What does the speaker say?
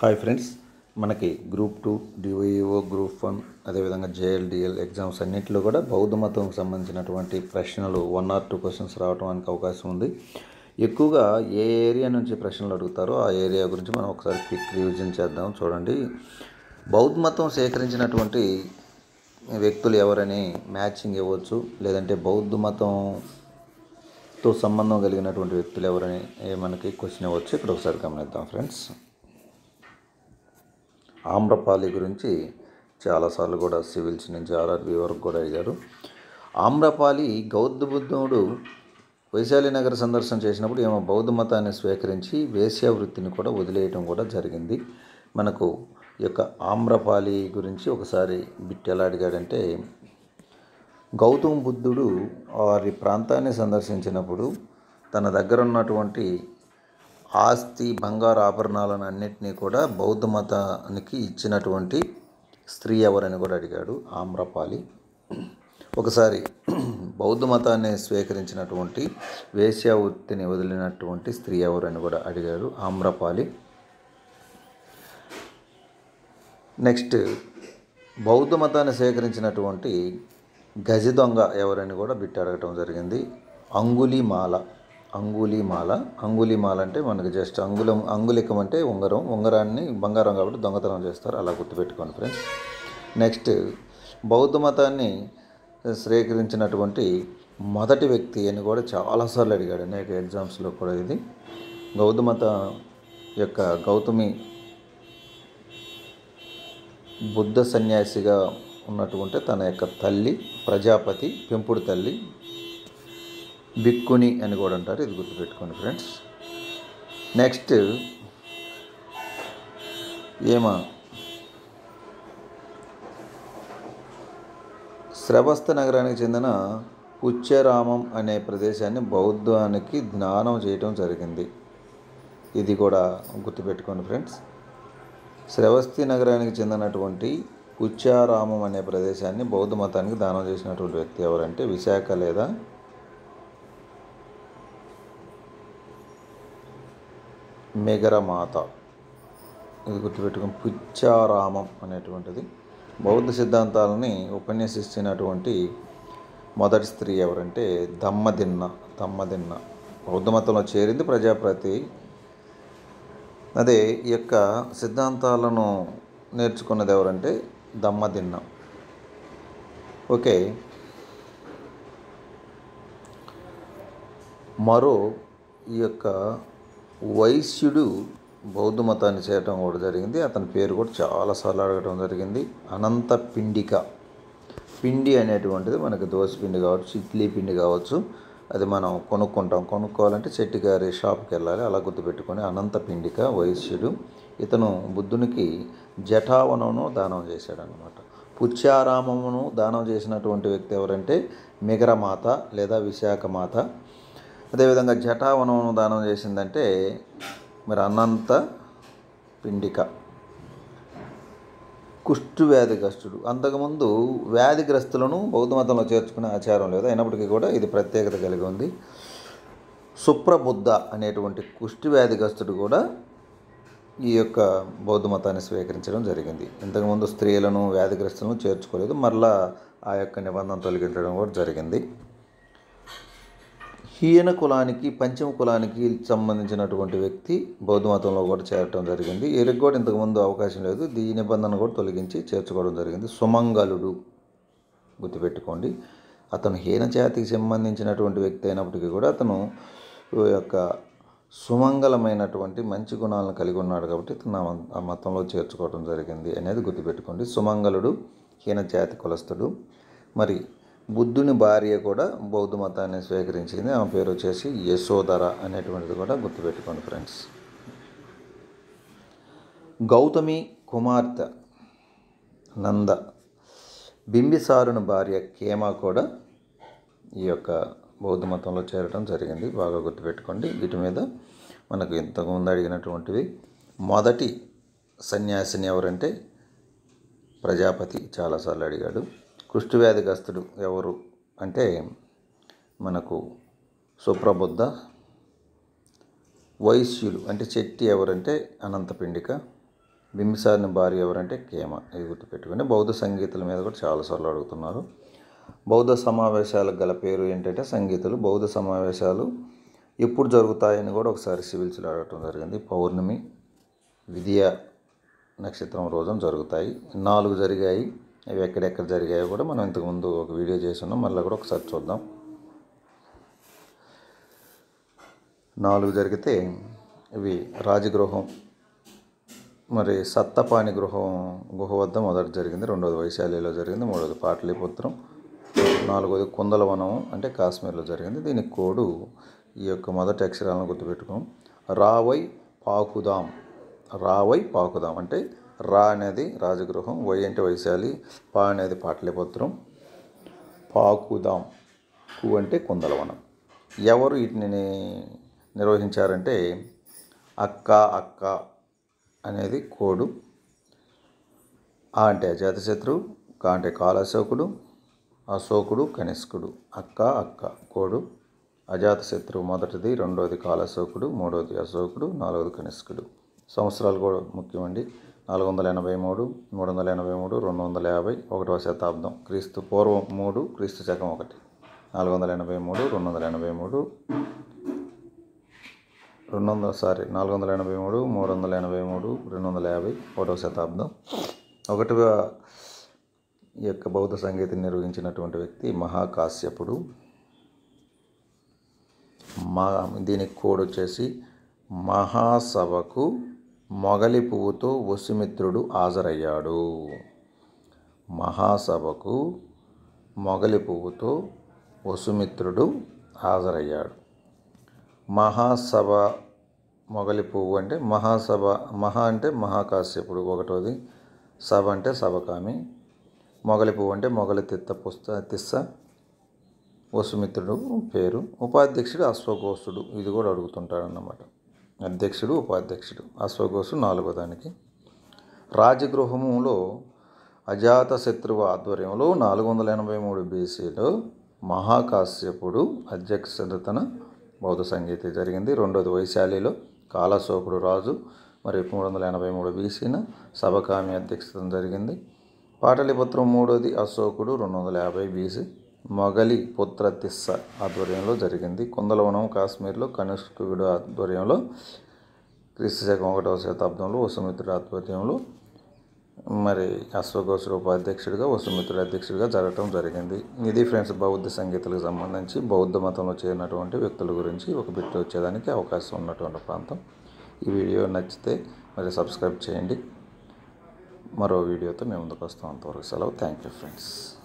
hi friends మనకి group two డివైఓ group one అదేవిధంగా జేఎల్డిఎల్ ఎగ్జామ్స్ అన్నింటిలో కూడా బౌద్ధ మతంకి సంబంధించినటువంటి ప్రశ్నలు వన్ ఆర్ టూ క్వశ్చన్స్ రావడానికి అవకాశం ఉంది ఎక్కువగా ఏ ఏరియా నుంచి ప్రశ్నలు అడుగుతారో ఆ ఏరియా గురించి మనం ఒకసారి క్విక్ రివిజన్ చేద్దాం చూడండి బౌద్ధ మతం సేకరించినటువంటి వ్యక్తులు ఎవరని మ్యాచింగ్ ఇవ్వచ్చు లేదంటే బౌద్ధ మతంతో సంబంధం కలిగినటువంటి వ్యక్తులు ఎవరని ఏ మనకి క్వశ్చన్ ఇవ్వచ్చు ఇక్కడ ఒకసారి గమనిద్దాం ఫ్రెండ్స్ ఆమ్రపాలి గురించి చాలాసార్లు కూడా సివిల్స్ నుంచి ఆర్ఆర్బి వరకు కూడా అడిగారు ఆమ్రపాలి గౌతమ బుద్ధుడు వైశాలి నగర సందర్శన చేసినప్పుడు ఏమో బౌద్ధ మతాన్ని స్వీకరించి వేశ్యా వృత్తిని కూడా వదిలేయటం కూడా జరిగింది మనకు ఈ యొక్క ఆమ్రపాలి గురించి ఒకసారి బిట్ ఎలా అడిగాడంటే గౌతమ బుద్ధుడు వారి ప్రాంతాన్ని సందర్శించినప్పుడు తన దగ్గర ఉన్నటువంటి ఆస్తి బంగారు ఆభరణాలను అన్నింటినీ కూడా బౌద్ధ మతానికి ఇచ్చినటువంటి స్త్రీ ఎవరని కూడా అడిగాడు ఆమ్రపాలి ఒకసారి బౌద్ధ మతాన్ని స్వీకరించినటువంటి వేశ్యా వృత్తిని వదిలినటువంటి స్త్రీ ఎవరని కూడా అడిగాడు ఆమ్రపాలి నెక్స్ట్ బౌద్ధ మతాన్ని సేకరించినటువంటి గజ దొంగ ఎవరని కూడా బిట్ అడగటం జరిగింది అంగుళిమాల అంగుళిమాల అంగుళిమాల అంటే మనకి జస్ట్ అంగుళం అంగుళికం అంటే ఉంగరం ఉంగరాన్ని బంగారం కాబట్టి దొంగతనం చేస్తారు అలా గుర్తుపెట్టుకోండి ఫ్రెండ్స్ నెక్స్ట్ బౌద్ధ మతాన్ని స్వీకరించినటువంటి మొదటి వ్యక్తి అని కూడా చాలాసార్లు అడిగాడు అనేక ఎగ్జామ్స్లో కూడా ఇది బౌద్ధ మత యొక్క గౌతమి బుద్ధ సన్యాసిగా ఉన్నటువంటి తన యొక్క తల్లి ప్రజాపతి పెంపుడు తల్లి బిక్కుని అని కూడా అంటారు ఇది గుర్తుపెట్టుకోండి ఫ్రెండ్స్ నెక్స్ట్ ఏమ శ్రవస్త నగరానికి చెందిన పుచ్చరామం అనే ప్రదేశాన్ని బౌద్ధానికి జ్ఞానం చేయటం జరిగింది ఇది కూడా గుర్తుపెట్టుకోండి ఫ్రెండ్స్ శ్రవస్తి నగరానికి చెందినటువంటి ఉచ్చారామం అనే ప్రదేశాన్ని బౌద్ధ మతానికి దానం చేసినటువంటి వ్యక్తి ఎవరంటే విశాఖ లేదా మెగరమాత ఇది గుర్తుపెట్టుకుని పుచ్చారామం అనేటువంటిది బౌద్ధ సిద్ధాంతాలని ఉపన్యసిస్తున్నటువంటి మొదటి స్త్రీ ఎవరంటే దమ్మదిన్న దమ్మదిన్న బౌద్ధ మతంలో చేరింది ప్రజాప్రతి అదే ఈ యొక్క సిద్ధాంతాలను నేర్చుకున్నది ఎవరంటే దమ్మదిన్న ఓకే మరో ఈ యొక్క వైశ్యుడు బౌద్ధ మతాన్ని చేయటం కూడా జరిగింది అతని పేరు కూడా చాలాసార్లు అడగడం జరిగింది అనంత పిండిక పిండి అనేటువంటిది మనకి దోశ పిండి కావచ్చు ఇడ్లీ పిండి కావచ్చు అది మనం కొనుక్కుంటాం కొనుక్కోవాలంటే చెట్టుగారి షాప్కి వెళ్ళాలి అలా గుర్తుపెట్టుకొని అనంత పిండిక వైశ్యుడు ఇతను బుద్ధునికి జటావనమును దానం చేశాడనమాట పుచ్చారామమును దానం చేసినటువంటి వ్యక్తి ఎవరంటే మిగరమాత లేదా విశాఖమాత అదేవిధంగా జటావనమును దానం చేసిందంటే మరి అనంత పిండిక కుష్టు వ్యాధిగ్రస్తుడు అంతకుముందు వ్యాధిగ్రస్తులను బౌద్ధ మతంలో చేర్చుకునే ఆచారం లేదు అయినప్పటికీ కూడా ఇది ప్రత్యేకత కలిగి ఉంది సుప్రబుద్ధ అనేటువంటి కుష్టి వ్యాధిగ్రస్తుడు కూడా ఈ యొక్క బౌద్ధ మతాన్ని స్వీకరించడం జరిగింది ఇంతకుముందు స్త్రీలను వ్యాధిగ్రస్తులను చేర్చుకోలేదు మరలా ఆ యొక్క నిబంధన తొలగించడం కూడా జరిగింది హీన కులానికి పంచమ కులానికి సంబంధించినటువంటి వ్యక్తి బౌద్ధ మతంలో కూడా చేరటం జరిగింది వీరికి కూడా ఇంతకుముందు అవకాశం లేదు ఈ నిబంధన కూడా తొలగించి చేర్చుకోవడం జరిగింది సుమంగళుడు గుర్తుపెట్టుకోండి అతను హీన జాతికి సంబంధించినటువంటి వ్యక్తి అయినప్పటికీ కూడా అతను యొక్క సుమంగళమైనటువంటి మంచి గుణాలను కలిగి ఉన్నాడు కాబట్టి ఇతను ఆ మతంలో చేర్చుకోవడం జరిగింది అనేది గుర్తుపెట్టుకోండి సుమంగళుడు హీన జాతి కులస్తుడు మరి బుద్ధుని భార్య కూడా బౌద్ధ మతాన్ని స్వీకరించింది ఆమె పేరు వచ్చేసి యశోధర అనేటువంటిది కూడా గుర్తుపెట్టుకోండి ఫ్రెండ్స్ గౌతమి కుమార్తె నంద బింబిసారుని భార్య కేమ కూడా ఈ యొక్క బౌద్ధ మతంలో చేరడం జరిగింది బాగా గుర్తుపెట్టుకోండి వీటి మీద మనకు ఇంతకుముందు అడిగినటువంటివి మొదటి సన్యాసిని ఎవరంటే ప్రజాపతి చాలాసార్లు అడిగాడు కుష్ఠవ్యాధిగ్రస్తుడు ఎవరు అంటే మనకు సుప్రబుద్ధ వైశ్యులు అంటే చెట్టి ఎవరంటే అనంతపిండిక బింబిసారిని భార్య ఎవరంటే కేమ ఇది గుర్తుపెట్టుకుని బౌద్ధ సంగీతుల మీద కూడా చాలాసార్లు అడుగుతున్నారు బౌద్ధ సమావేశాలకు గల పేరు ఏంటంటే సంగీతులు బౌద్ధ సమావేశాలు ఎప్పుడు జరుగుతాయని కూడా ఒకసారి సివిల్స్లో అడగటం జరిగింది పౌర్ణమి విద్య నక్షత్రం రోజున జరుగుతాయి నాలుగు జరిగాయి అవి ఎక్కడెక్కడ జరిగాయో కూడా మనం ఇంతకుముందు ఒక వీడియో చేసి ఉన్నాం మళ్ళీ కూడా ఒకసారి చూద్దాం నాలుగు జరిగితే ఇవి రాజగృహం మరి సత్తపాణి గృహం గుహ వద్ద మొదటి జరిగింది రెండోది వైశాలిలో జరిగింది మూడోది పాటలీపుత్రం నాలుగోది కుందలవనం అంటే కాశ్మీర్లో జరిగింది దీనికి కోడు ఈ యొక్క మొదటి అక్షరాలను గుర్తుపెట్టుకోం రావై పాకుదాం రావై పాకుదాం అంటే రా అనేది రాజగృహం వై అంటే వైశాలి పా అనేది పాటలీపుత్రం పాకుదాం కు అంటే కుందలవనం ఎవరు వీటిని నిర్వహించారంటే అక్క అక్క అనేది కోడు ఆ అంటే అజాతశత్రువు కా అంటే కాలశోకుడు అశోకుడు కనిష్కుడు అక్క అక్క కోడు అజాతశత్రువు మొదటిది రెండోది కాలశోకుడు మూడోది అశోకుడు నాలుగోది కనిష్కుడు సంవత్సరాలు కూడా ముఖ్యమండి నాలుగు వందల ఎనభై మూడు మూడు వందల ఎనభై మూడు రెండు వందల యాభై ఒకటవ శతాబ్దం క్రీస్తు పూర్వం మూడు క్రీస్తు శకం ఒకటి నాలుగు వందల ఎనభై మూడు రెండు వందల ఎనభై మూడు రెండు వందల సారీ నాలుగు వందల ఎనభై మూడు మూడు వందల ఎనభై మూడు రెండు వందల యాభై ఒకటవ శతాబ్దం ఒకటిగా ఈ యొక్క బౌద్ధ సంగీతం నిర్వహించినటువంటి వ్యక్తి మహాకాశ్యపుడు మా దీనికి కోడ్ వచ్చేసి మహాసభకు మొగలి పువ్వుతో వసుమిత్రుడు హాజరయ్యాడు మహాసభకు మొగలి పువ్వుతో వసుమిత్రుడు హాజరయ్యాడు మహాసభ మొగలి పువ్వు అంటే మహాసభ మహా అంటే మహాకాశ్యపుడు ఒకటోది సభ అంటే సభకామి మొగలి పువ్వు అంటే మొగలి తిత్త పుస్త తిస్స వసుమిత్రుడు పేరు ఉపాధ్యక్షుడు అశ్వఘోషుడు ఇది కూడా అడుగుతుంటాడు అన్నమాట అధ్యక్షుడు ఉపాధ్యక్షుడు అశ్వఘోషుడు నాలుగో దానికి రాజగృహములో అజాతశత్రువు ఆధ్వర్యంలో నాలుగు వందల ఎనభై మూడు బీసీలో మహాకాశ్యపుడు అధ్యక్షతన బౌద్ధ సంగీతి జరిగింది రెండోది వైశాలిలో కాలశోకుడు రాజు మరి మూడు వందల ఎనభై మూడు బీసీన సభకామి అధ్యక్షతన జరిగింది పాటలిపుత్రం మూడోది అశోకుడు రెండు వందల యాభై బీసీ మొగలి పుత్ర తిస్స ఆధ్వర్యంలో జరిగింది కుందలవనం కాశ్మీర్లో కనిష్కుడు ఆధ్వర్యంలో క్రీస్తు శకం ఒకటవ శతాబ్దంలో వసుమిత్రుడు ఆధ్వర్యంలో మరి అశ్వఘోషుడు ఉపాధ్యక్షుడిగా వసుమిత్రుడు అధ్యక్షుడిగా జరగటం జరిగింది ఇది ఫ్రెండ్స్ బౌద్ధ సంగీతాలకు సంబంధించి బౌద్ధ మతంలో చేరినటువంటి వ్యక్తుల గురించి ఒక బిట్ వచ్చేదానికి అవకాశం ఉన్నటువంటి ప్రాంతం ఈ వీడియో నచ్చితే మరి సబ్స్క్రైబ్ చేయండి మరో వీడియోతో మేము ముందుకు వస్తాం అంతవరకు సెలవు థ్యాంక్ యూ ఫ్రెండ్స్